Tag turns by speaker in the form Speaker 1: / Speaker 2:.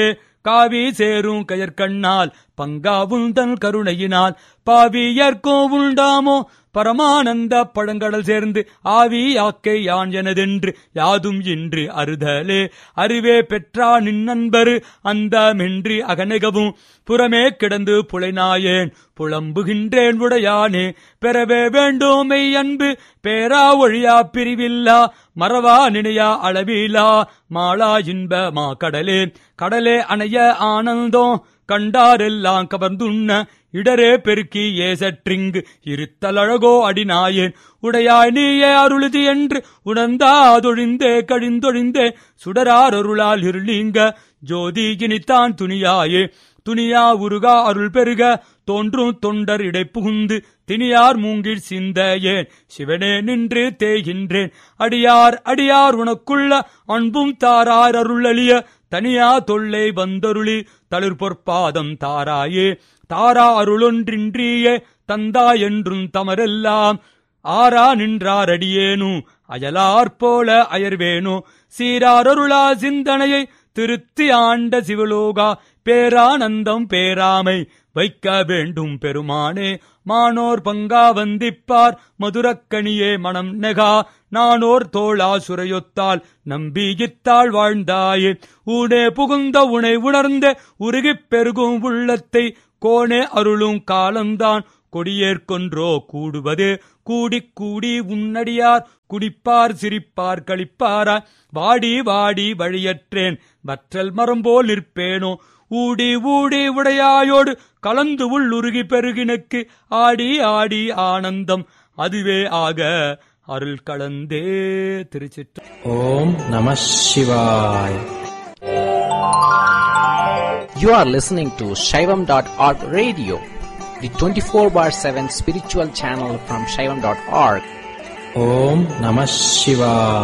Speaker 1: காவி சேரும் கயற்கண்ணால் பங்காவும் தன் கருணையினால் பாவியர்க்கும் உண்டாமோ பரமானந்த பழங்கடல் சேர்ந்து ஆவி யாக்கை யான் எனதென்று யாதும் இன்று அறுதலே அறிவே பெற்றா நின்னன்பரு அந்த மென்றி அகநகவும் புறமே கிடந்து புலைநாயேன் புலம்புகின்றேன் உடையானே பெறவே வேண்டும் மெய் அன்பு பேரா ஒழியா பிரிவில்லா மறவா நினையா அளவிலா மாளா இன்ப மா கடலே கடலே அணைய ஆனந்தம் கண்டாரெல்லாம் கவர்ந்துண்ண இடரே பெருக்கி ஏசற்றிங்கு இருத்தலழகோ அடிநாயேன் உடையாய் நீயே அருளுதி என்று உணர்ந்தாதொழிந்தே கழிந்தொழிந்தே சுடரார் அருளால் இருளீங்க ஜோதி இனித்தான் துணியாயே துணியா உருகா அருள் பெருக தோன்றும் தொண்டர் இடை புகுந்து திணியார் மூங்கில் சிந்த ஏன் சிவனே நின்று தேய்கின்றேன் அடியார் அடியார் உனக்குள்ள அன்பும் தாரார் அருளலிய தனியா தொல்லை வந்தருளி தளிர் பொற்பாதம் தாராயே தாரா அருளொன்றின்றியே தந்தா என்றும் தமரெல்லாம் ஆரா நின்றார் அடியேனு அயலார் போல அயர்வேனு சீராரருளா சிந்தனையை திருத்தி ஆண்ட சிவலோகா பேரானந்தம் பேராமை வைக்க வேண்டும் பெருமானே மானோர் பங்கா வந்திப்பார் மதுரக்கணியே மனம் நெகா நானோர் தோளா சுரையொத்தால் நம்பியித்தாள் வாழ்ந்தாயே ஊனே புகுந்த உனை உணர்ந்த உருகிப் பெருகும் உள்ளத்தை கோணே அருளும் காலம்தான் கொடியேற்கொன்றோ கூடுவது கூடிக் கூடி உன்னடியார் குடிப்பார் சிரிப்பார் களிப்பாரா வாடி வாடி வழியற்றேன் வற்றல் மரம்போல் நிற்பேனோ ஊடி ஊடி உடையாயோடு கலந்து உள்ளுருகி பெருகினுக்கு ஆடி ஆடி ஆனந்தம் அதுவே ஆக அருள் கலந்தே திருச்சிற்ற
Speaker 2: ஓம் நம சிவாய்
Speaker 3: You are listening to Shaivam.org radio, the 24 bar 7 spiritual channel from Shaivam.org.
Speaker 2: ஓம் நம சிவாய்